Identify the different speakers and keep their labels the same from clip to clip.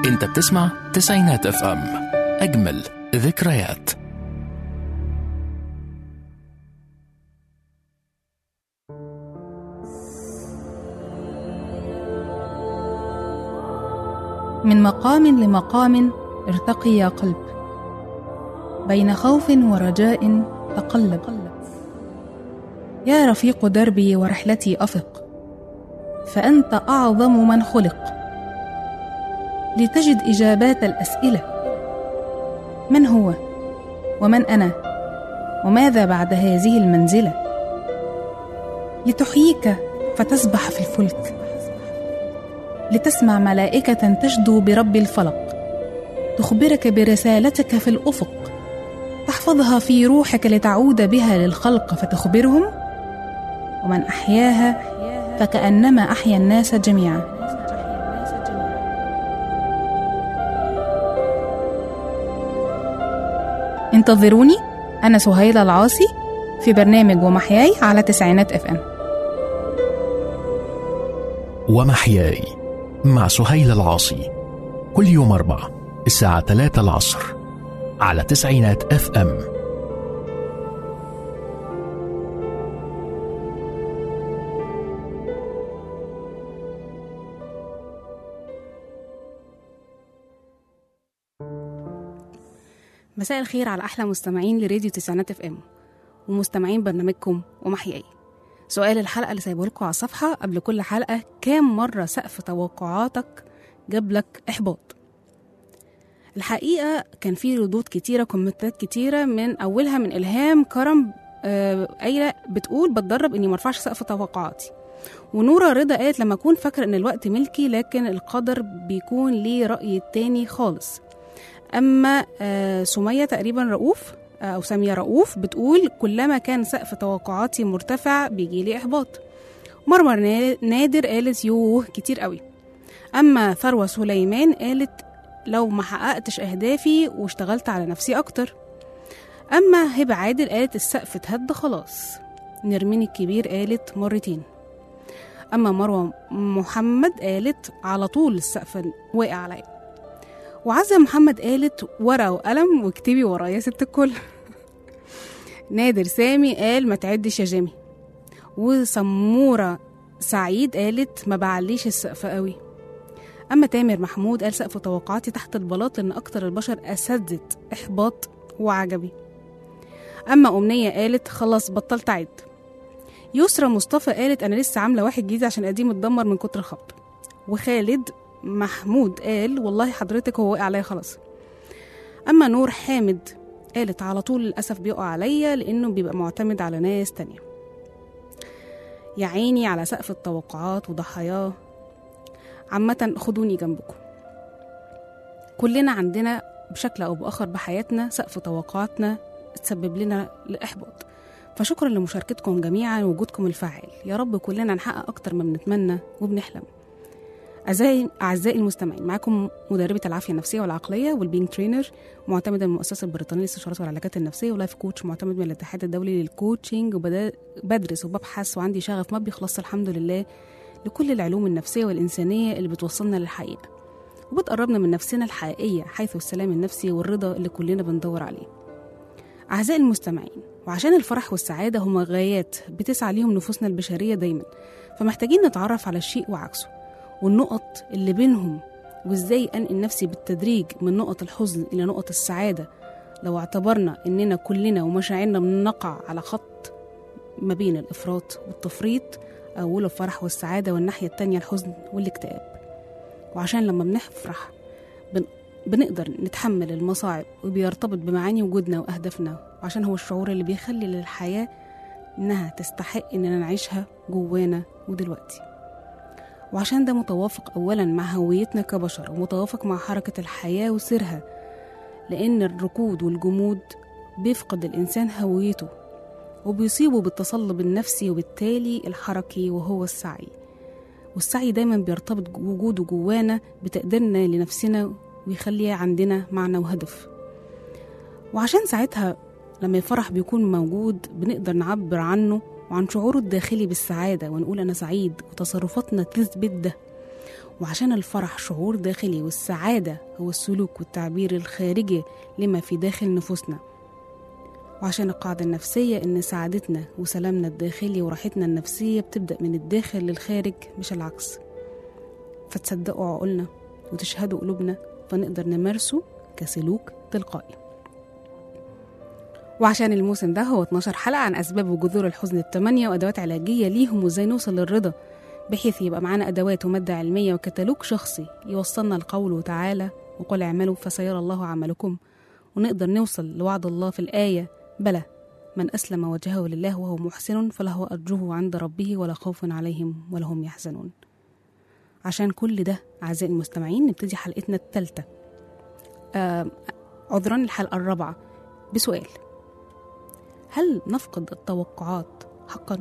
Speaker 1: انت بتسمع تسعينات اف ام اجمل ذكريات
Speaker 2: من مقام لمقام ارتقي يا قلب بين خوف ورجاء تقلب يا رفيق دربي ورحلتي افق فانت اعظم من خلق لتجد اجابات الاسئله من هو ومن انا وماذا بعد هذه المنزله لتحييك فتسبح في الفلك لتسمع ملائكة تشدو برب الفلق تخبرك برسالتك في الأفق تحفظها في روحك لتعود بها للخلق فتخبرهم ومن أحياها فكأنما أحيا الناس جميعا انتظروني أنا سهيلة العاصي في برنامج ومحياي على تسعينات اف ام
Speaker 1: ومحياي مع سهيل العاصي كل يوم أربعة الساعة 3 العصر على تسعينات اف ام
Speaker 2: مساء الخير على أحلى مستمعين لراديو تسعينات اف ام ومستمعين برنامجكم ومحياي سؤال الحلقة اللي سايبه لكم على الصفحة قبل كل حلقة كام مرة سقف توقعاتك جاب لك إحباط الحقيقة كان في ردود كتيرة كومنتات كتيرة من أولها من إلهام كرم آه، قايلة بتقول بتدرب إني مرفعش سقف توقعاتي ونورة رضا قالت لما أكون فاكرة إن الوقت ملكي لكن القدر بيكون ليه رأي تاني خالص أما آه، سمية تقريبا رؤوف آه، أو سامية رؤوف بتقول كلما كان سقف توقعاتي مرتفع بيجيلي إحباط مرمر نا- نادر قالت يوه كتير قوي أما ثروة سليمان قالت لو ما حققتش أهدافي واشتغلت على نفسي أكتر أما هبة عادل قالت السقف اتهد خلاص نرمين الكبير قالت مرتين أما مروة محمد قالت على طول السقف واقع عليا وعزة محمد قالت ورقة وقلم واكتبي ورايا ست الكل نادر سامي قال ما تعدش يا جيمي وسمورة سعيد قالت ما بعليش السقف قوي أما تامر محمود قال سقف توقعاتي تحت البلاط لأن أكتر البشر أسدت إحباط وعجبي أما أمنية قالت خلاص بطلت أعد يسرى مصطفى قالت أنا لسه عاملة واحد جديد عشان قديم اتدمر من كتر الخبط وخالد محمود قال والله حضرتك هو وقع عليا خلاص أما نور حامد قالت على طول للأسف بيقع عليا لأنه بيبقى معتمد على ناس تانية يا عيني على سقف التوقعات وضحاياه عامة خدوني جنبكم كلنا عندنا بشكل أو بآخر بحياتنا سقف توقعاتنا تسبب لنا الإحباط فشكرا لمشاركتكم جميعا ووجودكم الفعال يا رب كلنا نحقق أكتر ما بنتمنى وبنحلم أعزائي أعزائي المستمعين معكم مدربة العافية النفسية والعقلية والبينج ترينر معتمدة من المؤسسة البريطانية للاستشارات والعلاجات النفسية ولايف كوتش معتمد من الاتحاد الدولي للكوتشنج وبدرس وببحث وعندي شغف ما بيخلص الحمد لله لكل العلوم النفسية والإنسانية اللي بتوصلنا للحقيقة وبتقربنا من نفسنا الحقيقية حيث السلام النفسي والرضا اللي كلنا بندور عليه أعزائي المستمعين وعشان الفرح والسعادة هما غايات بتسعى ليهم نفوسنا البشرية دايما فمحتاجين نتعرف على الشيء وعكسه والنقط اللي بينهم وازاي انقل نفسي بالتدريج من نقط الحزن الى نقط السعاده لو اعتبرنا اننا كلنا ومشاعرنا بنقع على خط ما بين الافراط والتفريط اوله الفرح والسعاده والناحيه التانيه الحزن والاكتئاب وعشان لما بنفرح بن... بنقدر نتحمل المصاعب وبيرتبط بمعاني وجودنا واهدافنا وعشان هو الشعور اللي بيخلي للحياه انها تستحق اننا نعيشها جوانا ودلوقتي وعشان ده متوافق أولا مع هويتنا كبشر ومتوافق مع حركة الحياة وسيرها لأن الركود والجمود بيفقد الإنسان هويته وبيصيبه بالتصلب النفسي وبالتالي الحركي وهو السعي والسعي دايما بيرتبط وجوده جوانا بتقديرنا لنفسنا ويخلي عندنا معنى وهدف وعشان ساعتها لما الفرح بيكون موجود بنقدر نعبر عنه وعن شعوره الداخلي بالسعادة ونقول أنا سعيد وتصرفاتنا تثبت ده وعشان الفرح شعور داخلي والسعادة هو السلوك والتعبير الخارجي لما في داخل نفوسنا وعشان القاعدة النفسية إن سعادتنا وسلامنا الداخلي وراحتنا النفسية بتبدأ من الداخل للخارج مش العكس فتصدقوا عقولنا وتشهدوا قلوبنا فنقدر نمارسه كسلوك تلقائي وعشان الموسم ده هو 12 حلقة عن أسباب وجذور الحزن الثمانية وأدوات علاجية ليهم وإزاي نوصل للرضا بحيث يبقى معانا أدوات ومادة علمية وكتالوج شخصي يوصلنا لقوله تعالى وقل اعملوا فسيرى الله عملكم ونقدر نوصل لوعد الله في الآية بلى من أسلم وجهه لله وهو محسن فله أرجوه عند ربه ولا خوف عليهم ولا هم يحزنون عشان كل ده أعزائي المستمعين نبتدي حلقتنا الثالثة آه عذرا الحلقة الرابعة بسؤال هل نفقد التوقعات حقا؟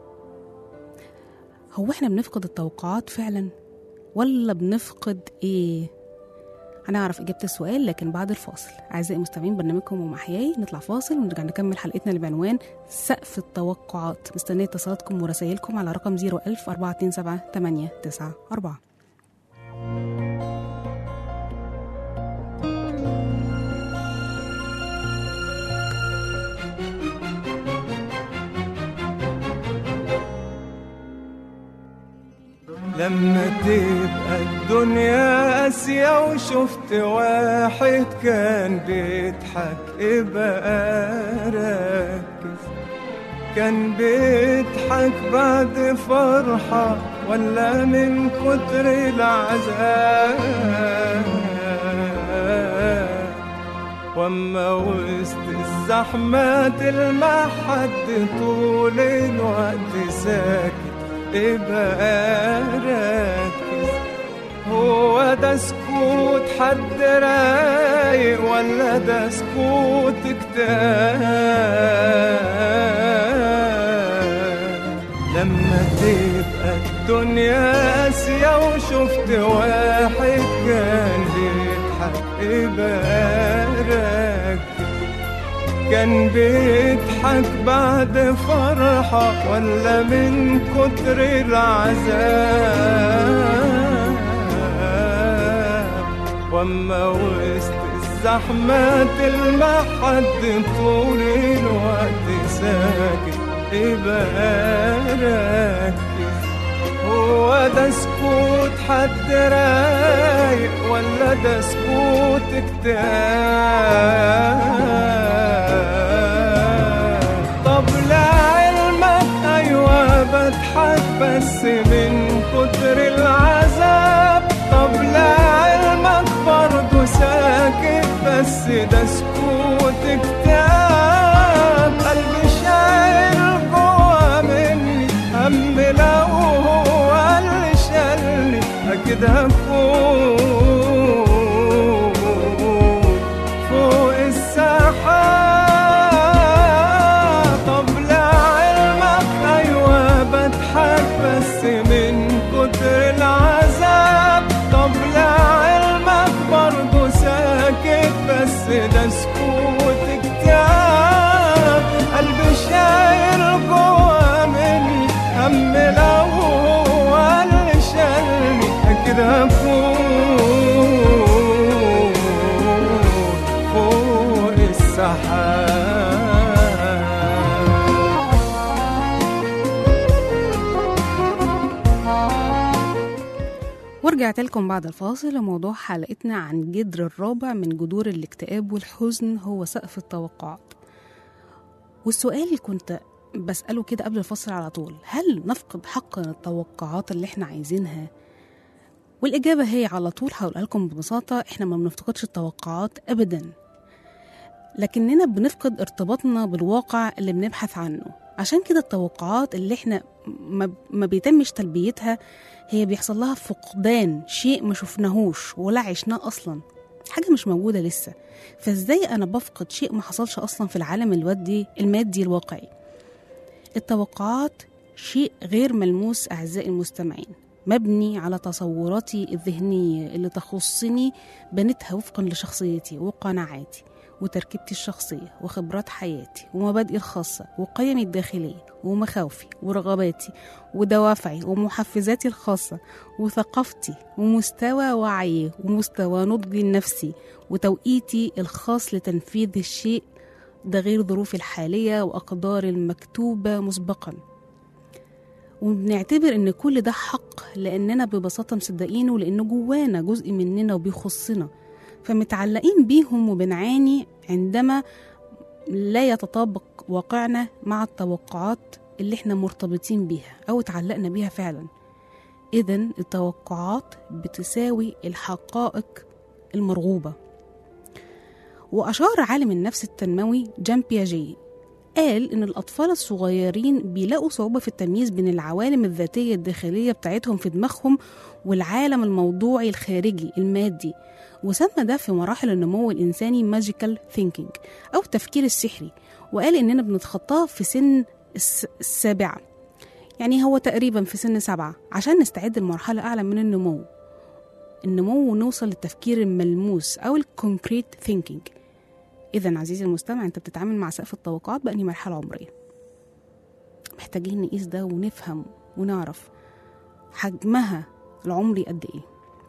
Speaker 2: هو احنا بنفقد التوقعات فعلا ولا بنفقد ايه؟ هنعرف إجابة السؤال لكن بعد الفاصل أعزائي المستمعين برنامجكم ومحياي نطلع فاصل ونرجع نكمل حلقتنا اللي بعنوان سقف التوقعات مستنية اتصالاتكم ورسائلكم على رقم 01000 427 894
Speaker 3: لما تبقى الدنيا قاسية وشفت واحد كان بيضحك ابقى ركز كان بيضحك بعد فرحة ولا من كتر العذاب واما وسط الزحمة تلمح حد طول الوقت ساكت ابقى ركز هو ده سكوت حد رايق ولا ده سكوت اكتئاب لما تبقى الدنيا قاسية وشفت واحد كان بيضحك ابقى ركز كان بيضحك بعد فرحة ولا من كتر العذاب واما وسط الزحمة تلمح حد طول الوقت ساكت ابقى ركز هو ده سكوت حد رايق ولا ده سكوت اكتئاب طب لعلمك ايوه بضحك بس من كتر العذاب طب لعلمك برضه ساكت بس ده سكوت اكتئاب قلبي شايل جوا مني هم لو هو اللي شالني اكيد هفوق فوق السحاب طب لعلمك ايوه بضحك بس من كتر العذاب طب لعلمك برضه ساكت بس ده سكوت اكتئاب قلبي شايل جوا مني هم لو هو اللي شالني اكيد هفوق فوق السحاب
Speaker 2: ورجعت لكم بعد الفاصل وموضوع حلقتنا عن جدر الرابع من جذور الاكتئاب والحزن هو سقف التوقعات والسؤال اللي كنت بسأله كده قبل الفصل على طول هل نفقد حقا التوقعات اللي احنا عايزينها والإجابة هي على طول هقولها لكم ببساطة احنا ما بنفقدش التوقعات أبدا لكننا بنفقد ارتباطنا بالواقع اللي بنبحث عنه عشان كده التوقعات اللي احنا ما, ما بيتمش تلبيتها هي بيحصل لها فقدان شيء ما شفناهوش ولا عشناه اصلا حاجه مش موجوده لسه فازاي انا بفقد شيء ما حصلش اصلا في العالم الودي المادي الواقعي التوقعات شيء غير ملموس اعزائي المستمعين مبني على تصوراتي الذهنيه اللي تخصني بنتها وفقا لشخصيتي وقناعاتي وتركيبتي الشخصيه وخبرات حياتي ومبادئي الخاصه وقيمي الداخليه ومخاوفي ورغباتي ودوافعي ومحفزاتي الخاصة وثقافتي ومستوى وعيي ومستوى نضجي النفسي وتوقيتي الخاص لتنفيذ الشيء ده غير ظروفي الحالية وأقدار المكتوبة مسبقا وبنعتبر ان كل ده حق لاننا ببساطة مصدقينه لانه جوانا جزء مننا وبيخصنا فمتعلقين بيهم وبنعاني عندما لا يتطابق واقعنا مع التوقعات اللي احنا مرتبطين بيها او اتعلقنا بيها فعلا اذا التوقعات بتساوي الحقائق المرغوبة وأشار عالم النفس التنموي جان بياجي قال إن الأطفال الصغيرين بيلاقوا صعوبة في التمييز بين العوالم الذاتية الداخلية بتاعتهم في دماغهم والعالم الموضوعي الخارجي المادي وسمى ده في مراحل النمو الإنساني ماجيكال ثينكينج أو التفكير السحري وقال إننا بنتخطاه في سن الس- السابعة يعني هو تقريبا في سن سبعة عشان نستعد لمرحلة أعلى من النمو النمو ونوصل للتفكير الملموس أو الكونكريت ثينكينج إذا عزيزي المستمع أنت بتتعامل مع سقف الطبقات بأني مرحلة عمرية محتاجين نقيس ده ونفهم ونعرف حجمها العمري قد إيه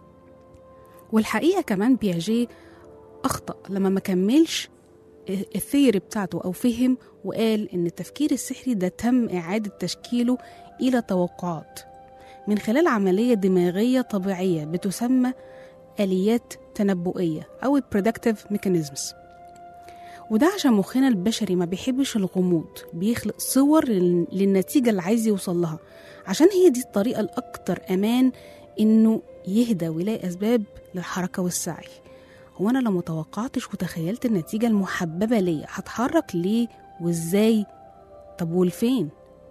Speaker 2: والحقيقة كمان بياجي أخطأ لما ما كملش الثيري بتاعته أو فهم وقال إن التفكير السحري ده تم إعادة تشكيله إلى توقعات من خلال عملية دماغية طبيعية بتسمى آليات تنبؤية أو predictive mechanisms وده عشان مخنا البشري ما بيحبش الغموض بيخلق صور لل- للنتيجة اللي عايز يوصل لها عشان هي دي الطريقة الأكتر أمان إنه يهدى ويلاقي أسباب للحركة والسعي هو أنا لو متوقعتش وتخيلت النتيجة المحببة ليا هتحرك ليه وإزاي طب والفين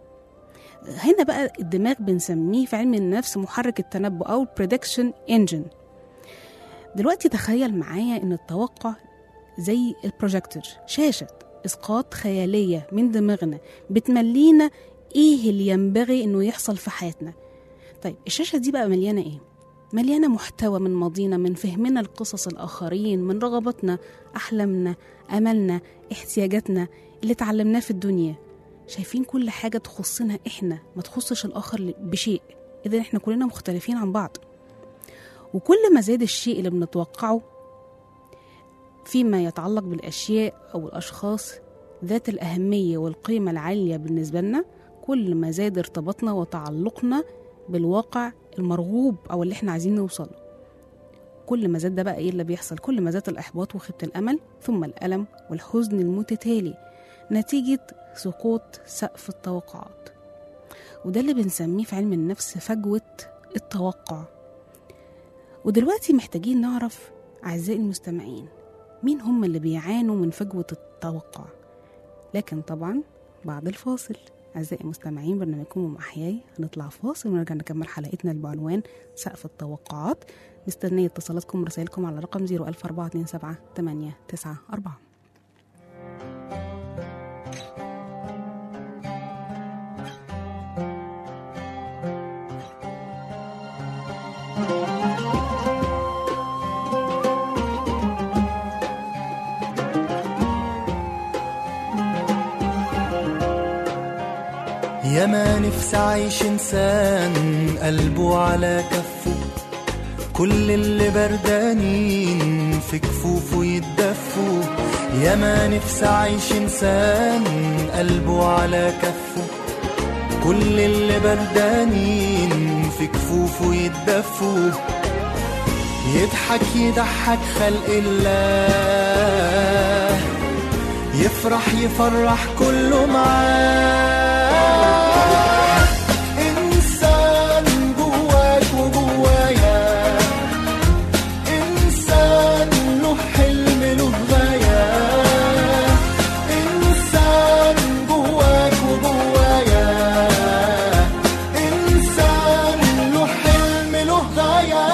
Speaker 2: هنا بقى الدماغ بنسميه في علم النفس محرك التنبؤ أو prediction engine دلوقتي تخيل معايا إن التوقع زي البروجيكتور شاشة إسقاط خيالية من دماغنا بتملينا إيه اللي ينبغي إنه يحصل في حياتنا طيب الشاشة دي بقى مليانة إيه؟ مليانة محتوى من ماضينا من فهمنا لقصص الآخرين من رغباتنا أحلامنا أملنا احتياجاتنا اللي اتعلمناه في الدنيا شايفين كل حاجة تخصنا إحنا ما تخصش الآخر بشيء إذا إحنا كلنا مختلفين عن بعض وكل ما زاد الشيء اللي بنتوقعه فيما يتعلق بالأشياء أو الأشخاص ذات الأهمية والقيمة العالية بالنسبة لنا كل ما زاد ارتباطنا وتعلقنا بالواقع المرغوب أو اللي احنا عايزين نوصله كل ما زاد ده بقى ايه اللي بيحصل كل ما زاد الإحباط وخيبة الأمل ثم الألم والحزن المتتالي نتيجة سقوط سقف التوقعات وده اللي بنسميه في علم النفس فجوة التوقع ودلوقتي محتاجين نعرف أعزائي المستمعين مين هم اللي بيعانوا من فجوة التوقع لكن طبعا بعد الفاصل أعزائي المستمعين برنامجكم أم أحياي هنطلع فاصل ونرجع نكمل حلقتنا بعنوان سقف التوقعات مستنية اتصالاتكم ورسائلكم على رقم 01427 894
Speaker 4: يا ما نفسي اعيش انسان قلبه على كفه كل اللي بردانين في كفوفه يتدفوا يا ما نفسي اعيش انسان قلبه على كفه كل اللي بردانين في كفوفه يتدفوا يضحك يضحك خلق الله يفرح يفرح كله معاه إنسان جواك وجوايا إنسان له حلم له غاية إنسان جواك وجوايا إنسان له حلم له غاية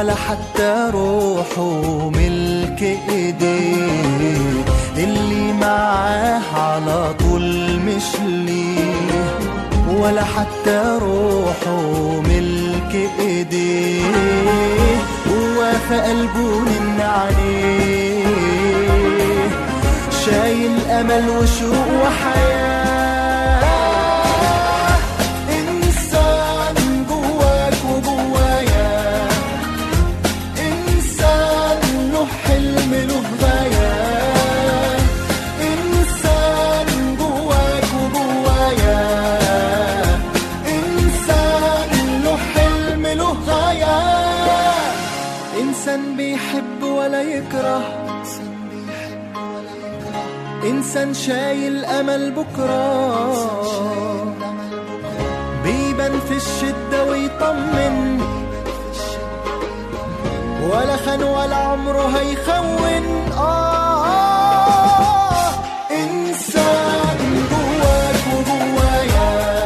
Speaker 4: ولا حتى روحه ملك ايديه اللي معاه على طول مش ليه ولا حتى روحه ملك ايديه هو في قلبه نن عليه شايل امل وشوق وحياه انسان جواك وجوايا انسان له حلم له غايه انسان جواك وجوايا انسان له حلم له غايه انسان بيحب ولا يكره انسان شايل امل بكره بيبان في الشده ويطمن ولا خان ولا عمره هيخون آه, آه إنسان جواك وجوايا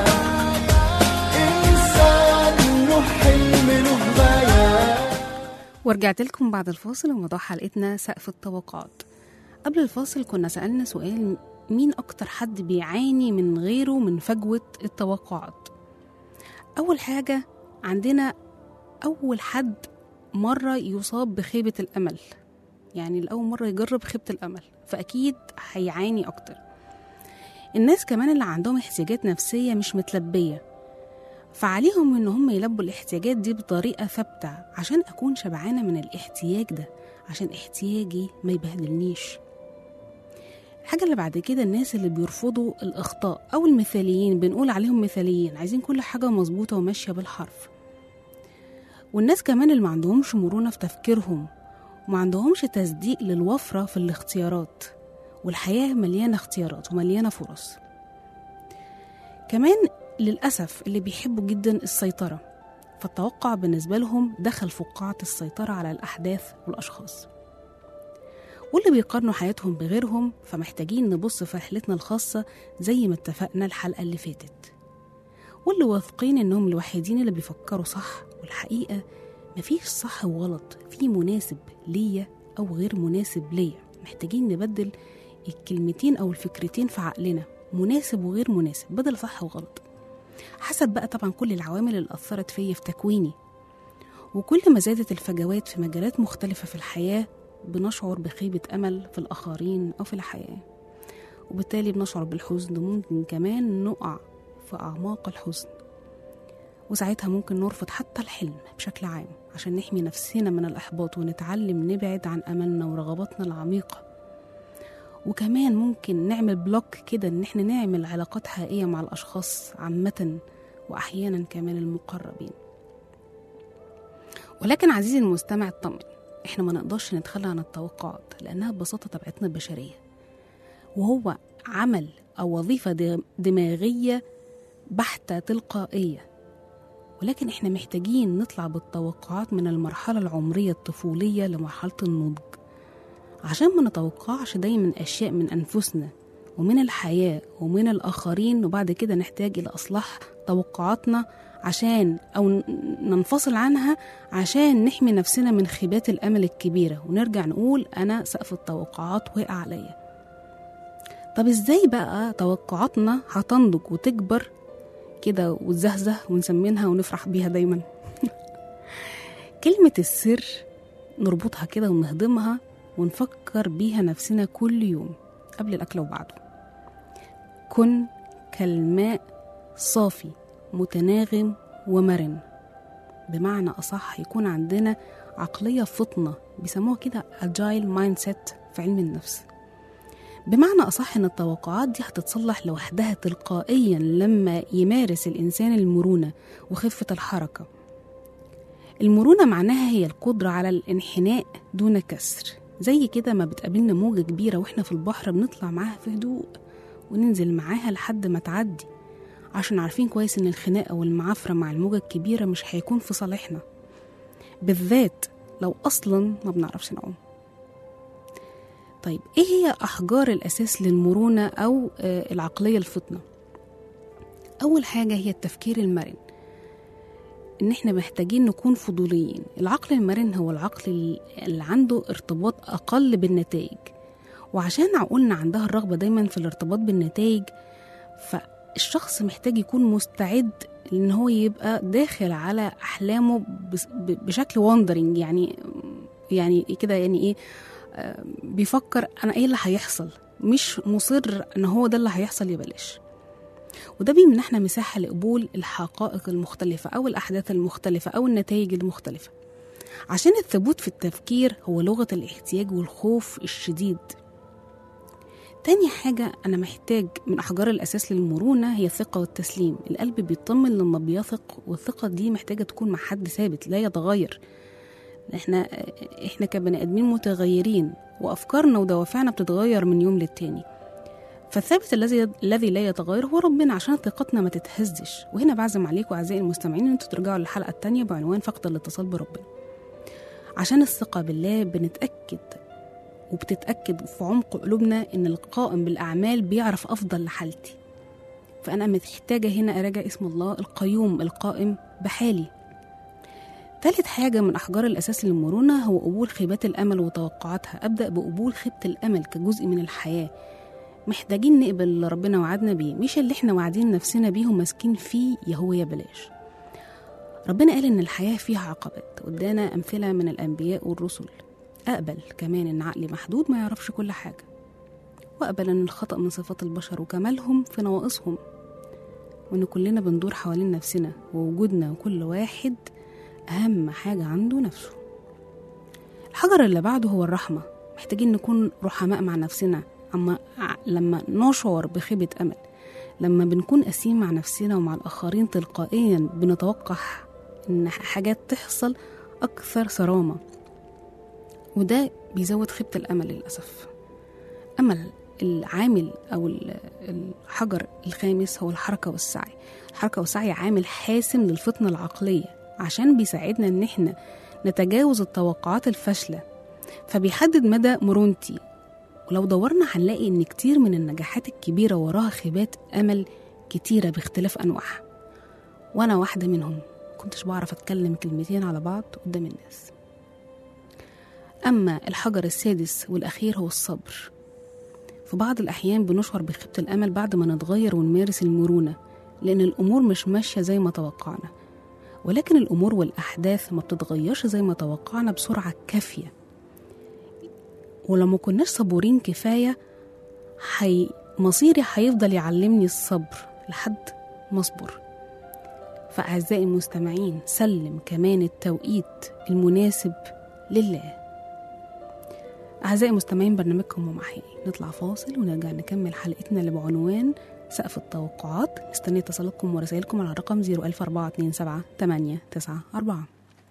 Speaker 4: إنسان له حلم له غاية
Speaker 2: ورجعت لكم بعد الفاصل وموضوع حلقتنا سقف الطبقات قبل الفاصل كنا سألنا سؤال مين أكتر حد بيعاني من غيره من فجوة التوقعات أول حاجة عندنا أول حد مرة يصاب بخيبة الأمل يعني لأول مرة يجرب خيبة الأمل فأكيد هيعاني أكتر الناس كمان اللي عندهم احتياجات نفسية مش متلبية فعليهم ان هم يلبوا الاحتياجات دي بطريقة ثابتة عشان اكون شبعانة من الاحتياج ده عشان احتياجي ما يبهدلنيش الحاجة اللي بعد كده الناس اللي بيرفضوا الأخطاء أو المثاليين بنقول عليهم مثاليين عايزين كل حاجة مظبوطة وماشية بالحرف والناس كمان اللي ما عندهمش مرونة في تفكيرهم وما عندهمش تصديق للوفرة في الاختيارات والحياة مليانة اختيارات ومليانة فرص كمان للأسف اللي بيحبوا جدا السيطرة فالتوقع بالنسبة لهم دخل فقاعة السيطرة على الأحداث والأشخاص واللي بيقارنوا حياتهم بغيرهم فمحتاجين نبص في رحلتنا الخاصة زي ما اتفقنا الحلقة اللي فاتت واللي واثقين انهم الوحيدين اللي بيفكروا صح والحقيقة مفيش صح وغلط في مناسب ليا أو غير مناسب ليا محتاجين نبدل الكلمتين أو الفكرتين في عقلنا مناسب وغير مناسب بدل صح وغلط حسب بقى طبعا كل العوامل اللي أثرت فيا في تكويني وكل ما زادت الفجوات في مجالات مختلفة في الحياة بنشعر بخيبة أمل في الآخرين أو في الحياة وبالتالي بنشعر بالحزن وممكن كمان نقع في أعماق الحزن وساعتها ممكن نرفض حتى الحلم بشكل عام عشان نحمي نفسنا من الإحباط ونتعلم نبعد عن أملنا ورغباتنا العميقة وكمان ممكن نعمل بلوك كده إن احنا نعمل علاقات حقيقية مع الأشخاص عامة وأحيانا كمان المقربين ولكن عزيزي المستمع اطمن احنا ما نقدرش نتخلى عن التوقعات لأنها ببساطة طبيعتنا البشرية وهو عمل أو وظيفة د- دماغية بحتة تلقائية ولكن احنا محتاجين نطلع بالتوقعات من المرحلة العمرية الطفولية لمرحلة النضج عشان ما نتوقعش دايما أشياء من أنفسنا ومن الحياة ومن الآخرين وبعد كده نحتاج إلى إصلاح توقعاتنا عشان أو ن- ننفصل عنها عشان نحمي نفسنا من خيبات الأمل الكبيرة ونرجع نقول أنا سقف التوقعات وقع عليا طب إزاي بقى توقعاتنا هتنضج وتكبر كده وتزهزه ونسمنها ونفرح بيها دايما كلمة السر نربطها كده ونهضمها ونفكر بيها نفسنا كل يوم قبل الأكل وبعده كن كالماء صافي متناغم ومرن بمعنى أصح يكون عندنا عقلية فطنة بيسموها كده agile mindset في علم النفس بمعنى أصح إن التوقعات دي هتتصلح لوحدها تلقائيا لما يمارس الإنسان المرونة وخفة الحركة المرونة معناها هي القدرة على الانحناء دون كسر زي كده ما بتقابلنا موجة كبيرة واحنا في البحر بنطلع معاها في هدوء وننزل معاها لحد ما تعدي عشان عارفين كويس ان الخناقة والمعافرة مع الموجة الكبيرة مش هيكون في صالحنا بالذات لو أصلا ما بنعرفش نعوم طيب ايه هي احجار الاساس للمرونه او آه، العقليه الفطنه اول حاجه هي التفكير المرن ان احنا محتاجين نكون فضوليين العقل المرن هو العقل اللي عنده ارتباط اقل بالنتائج وعشان عقولنا عندها الرغبة دايما في الارتباط بالنتائج فالشخص محتاج يكون مستعد ان هو يبقى داخل على احلامه بس- ب- بشكل واندرنج يعني يعني كده يعني ايه آه، بيفكر انا ايه اللي هيحصل مش مصر ان هو ده اللي هيحصل يبلاش وده بيمنحنا مساحة لقبول الحقائق المختلفة أو الأحداث المختلفة أو النتائج المختلفة عشان الثبوت في التفكير هو لغة الاحتياج والخوف الشديد تاني حاجة أنا محتاج من أحجار الأساس للمرونة هي الثقة والتسليم القلب بيطمن لما بيثق والثقة دي محتاجة تكون مع حد ثابت لا يتغير احنا احنا كبني ادمين متغيرين وافكارنا ودوافعنا بتتغير من يوم للتاني فالثابت الذي الذي لا يتغير هو ربنا عشان ثقتنا ما تتهزش وهنا بعزم عليكم اعزائي المستمعين ان انتوا ترجعوا للحلقه الثانيه بعنوان فقد الاتصال بربنا عشان الثقه بالله بنتاكد وبتتاكد في عمق قلوبنا ان القائم بالاعمال بيعرف افضل لحالتي فانا محتاجه هنا اراجع اسم الله القيوم القائم بحالي ثالث حاجة من أحجار الأساس للمرونة هو قبول خيبات الأمل وتوقعاتها أبدأ بقبول خيبة الأمل كجزء من الحياة محتاجين نقبل اللي ربنا وعدنا بيه مش اللي احنا واعدين نفسنا بيه وماسكين فيه يا هو يا بلاش ربنا قال إن الحياة فيها عقبات وادانا أمثلة من الأنبياء والرسل أقبل كمان إن عقلي محدود ما يعرفش كل حاجة وأقبل إن الخطأ من صفات البشر وكمالهم في نواقصهم وإن كلنا بندور حوالين نفسنا ووجودنا وكل واحد أهم حاجة عنده نفسه الحجر اللي بعده هو الرحمة محتاجين نكون رحماء مع نفسنا أما ع- لما نشعر بخيبة أمل لما بنكون قاسيين مع نفسنا ومع الآخرين تلقائيا بنتوقع إن حاجات تحصل أكثر صرامة وده بيزود خيبة الأمل للأسف أما العامل أو ال- الحجر الخامس هو الحركة والسعي الحركة والسعي عامل حاسم للفطنة العقلية عشان بيساعدنا إن إحنا نتجاوز التوقعات الفاشلة فبيحدد مدى مرونتي ولو دورنا هنلاقي إن كتير من النجاحات الكبيرة وراها خيبات أمل كتيرة باختلاف أنواعها وأنا واحدة منهم كنتش بعرف أتكلم كلمتين على بعض قدام الناس أما الحجر السادس والأخير هو الصبر في بعض الأحيان بنشعر بخيبة الأمل بعد ما نتغير ونمارس المرونة لأن الأمور مش ماشية زي ما توقعنا ولكن الأمور والأحداث ما بتتغيرش زي ما توقعنا بسرعة كافية ولو ما كناش صبورين كفاية حي... مصيري هيفضل يعلمني الصبر لحد ما اصبر فأعزائي المستمعين سلم كمان التوقيت المناسب لله أعزائي المستمعين برنامجكم ومحيي نطلع فاصل ونرجع نكمل حلقتنا اللي بعنوان سقف التوقعات مستني اتصالاتكم ورسائلكم على الرقم 01427 894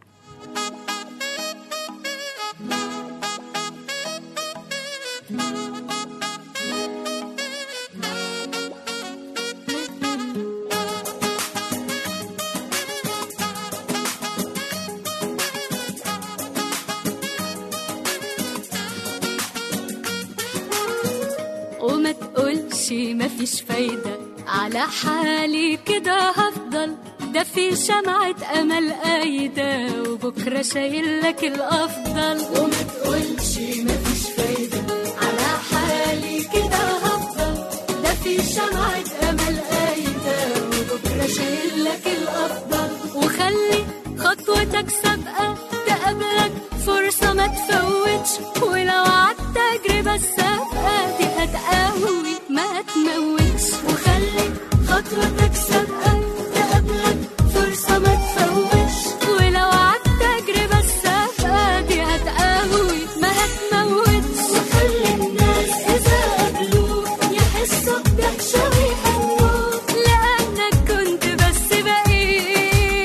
Speaker 5: وما تقولش مفيش فايدة على حالي كده هفضل ده في شمعة أمل قايدة وبكرة شايل لك الأفضل وما تقولش مفيش فايدة على حالي كده هفضل ده في شمعة أمل قايدة وبكرة شايل لك الأفضل وخلي خطوتك سابقة تقابلك فرصة ما تفوتش ولو عدت تجربة السابقة دي هتقوي ما تموتش وخلي خطوتك سابقة تقابلك فرصة ما تفوتش ولو عدت تجربة السابقة دي هتقوي ما هتموتش وخلي الناس إذا قابلوك يحسوا بدهشة ويحنوك لأنك كنت بس بقيت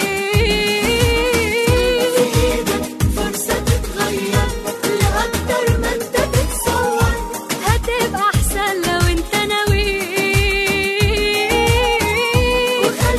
Speaker 5: في إيدك فرصة تتغير لأكتر ما أنت تتصور هتبقى أحسن لو أنت ناوي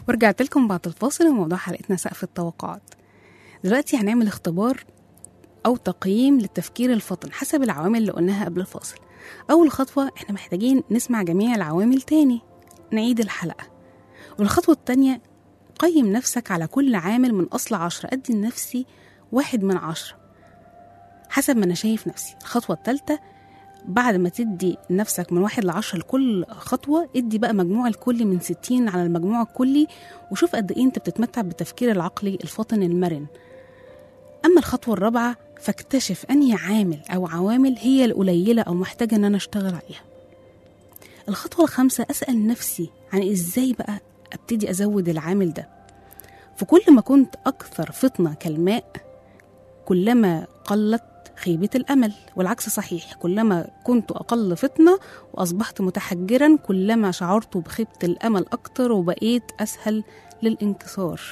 Speaker 2: ورجعت لكم بعد الفاصل وموضوع حلقتنا سقف التوقعات دلوقتي هنعمل اختبار أو تقييم للتفكير الفطن حسب العوامل اللي قلناها قبل الفاصل أول خطوة احنا محتاجين نسمع جميع العوامل تاني نعيد الحلقة والخطوة التانية قيم نفسك على كل عامل من أصل عشرة أدي لنفسي واحد من عشرة حسب ما أنا شايف نفسي الخطوة التالتة بعد ما تدي نفسك من واحد لعشرة لكل خطوة ادي بقى مجموع الكلي من ستين على المجموع الكلي وشوف قد ايه انت بتتمتع بالتفكير العقلي الفاطن المرن أما الخطوة الرابعة فاكتشف أنهي عامل أو عوامل هي القليلة أو محتاجة أن أنا أشتغل عليها الخطوة الخامسة أسأل نفسي عن إزاي بقى أبتدي أزود العامل ده فكل ما كنت أكثر فطنة كالماء كلما قلت خيبة الأمل والعكس صحيح كلما كنت أقل فطنة وأصبحت متحجرا كلما شعرت بخيبة الأمل أكتر وبقيت أسهل للانكسار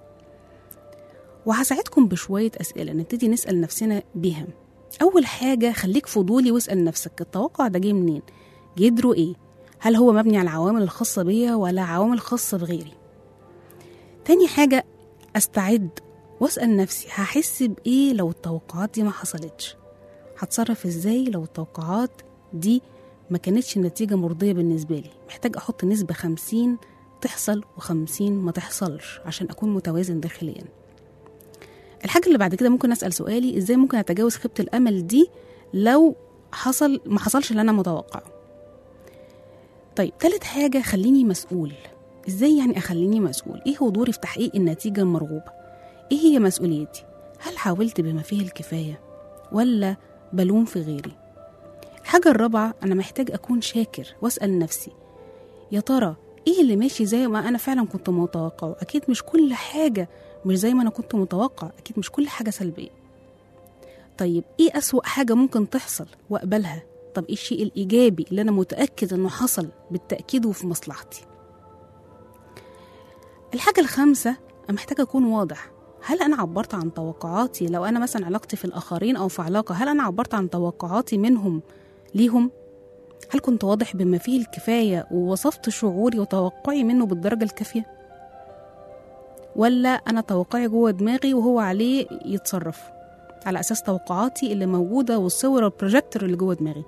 Speaker 2: وهساعدكم بشوية أسئلة نبتدي نسأل نفسنا بيها أول حاجة خليك فضولي واسأل نفسك التوقع ده جه منين جدره إيه هل هو مبني على العوامل الخاصة بيا ولا عوامل خاصة بغيري تاني حاجة أستعد واسأل نفسي هحس بإيه لو التوقعات دي ما حصلتش هتصرف إزاي لو التوقعات دي ما كانتش النتيجة مرضية بالنسبة لي محتاج أحط نسبة خمسين تحصل وخمسين ما تحصلش عشان أكون متوازن داخليا الحاجة اللي بعد كده ممكن أسأل سؤالي إزاي ممكن أتجاوز خيبة الأمل دي لو حصل ما حصلش اللي أنا متوقعه طيب تالت حاجة خليني مسؤول إزاي يعني أخليني مسؤول إيه هو دوري في تحقيق النتيجة المرغوبة إيه هي مسؤوليتي هل حاولت بما فيه الكفاية ولا بلوم في غيري الحاجة الرابعة أنا محتاج أكون شاكر وأسأل نفسي يا ترى إيه اللي ماشي زي ما أنا فعلا كنت متوقعه أكيد مش كل حاجة مش زي ما أنا كنت متوقع أكيد مش كل حاجة سلبية طيب إيه أسوأ حاجة ممكن تحصل وأقبلها طب إيه الشيء الإيجابي اللي أنا متأكد إنه حصل بالتأكيد وفي مصلحتي الحاجة الخامسة أنا محتاجة أكون واضح هل أنا عبرت عن توقعاتي لو أنا مثلا علاقتي في الآخرين أو في علاقة هل أنا عبرت عن توقعاتي منهم ليهم هل كنت واضح بما فيه الكفاية ووصفت شعوري وتوقعي منه بالدرجة الكافية ولا أنا توقعي جوه دماغي وهو عليه يتصرف على أساس توقعاتي اللي موجودة والصور والبروجيكتور اللي جوه دماغي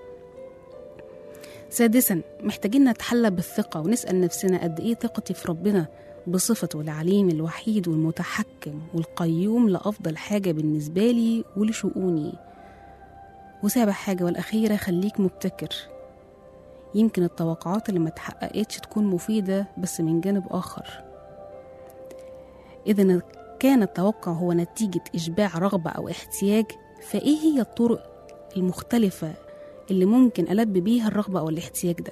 Speaker 2: سادسا محتاجين نتحلى بالثقة ونسأل نفسنا قد إيه ثقتي في ربنا بصفته العليم الوحيد والمتحكم والقيوم لأفضل حاجة بالنسبة لي ولشؤوني وسابع حاجة والأخيرة خليك مبتكر يمكن التوقعات اللي ما تحققتش تكون مفيدة بس من جانب آخر إذا كان التوقع هو نتيجة إشباع رغبة أو احتياج فإيه هي الطرق المختلفة اللي ممكن ألبي بيها الرغبة أو الاحتياج ده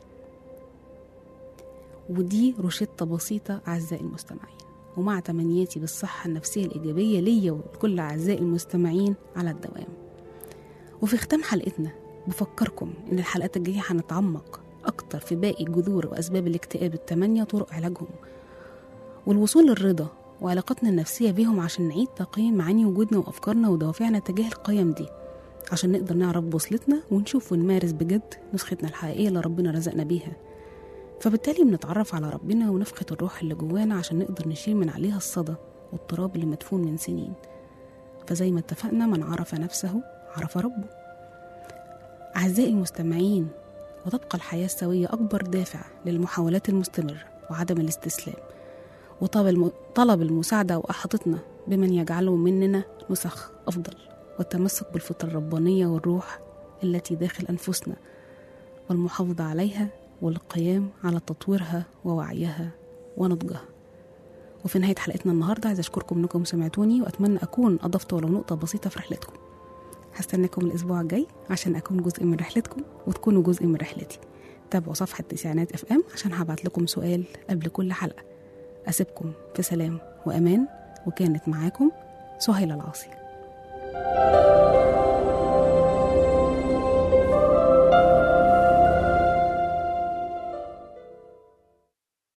Speaker 2: ودي روشتة بسيطة أعزائي المستمعين ومع تمنياتي بالصحة النفسية الإيجابية ليا ولكل أعزائي المستمعين على الدوام وفي ختام حلقتنا بفكركم إن الحلقات الجاية هنتعمق أكتر في باقي جذور وأسباب الاكتئاب التمانية طرق علاجهم والوصول للرضا وعلاقتنا النفسية بيهم عشان نعيد تقييم معاني وجودنا وأفكارنا ودوافعنا تجاه القيم دي عشان نقدر نعرف بوصلتنا ونشوف ونمارس بجد نسختنا الحقيقية اللي ربنا رزقنا بيها فبالتالي بنتعرف على ربنا ونفخة الروح اللي جوانا عشان نقدر نشيل من عليها الصدى والتراب اللي مدفون من سنين فزي ما اتفقنا من عرف نفسه عرف ربه أعزائي المستمعين وتبقى الحياة السوية أكبر دافع للمحاولات المستمرة وعدم الاستسلام وطلب طلب المساعدة وإحاطتنا بمن يجعله مننا نسخ أفضل والتمسك بالفطرة الربانية والروح التي داخل أنفسنا والمحافظة عليها والقيام على تطويرها ووعيها ونضجها وفي نهاية حلقتنا النهاردة عايز أشكركم أنكم سمعتوني وأتمنى أكون أضفت ولو نقطة بسيطة في رحلتكم هستناكم الأسبوع الجاي عشان أكون جزء من رحلتكم وتكونوا جزء من رحلتي تابعوا صفحة تسعينات اف ام عشان هبعت لكم سؤال قبل كل حلقة أسيبكم في سلام وأمان وكانت معاكم سهيلة العاصي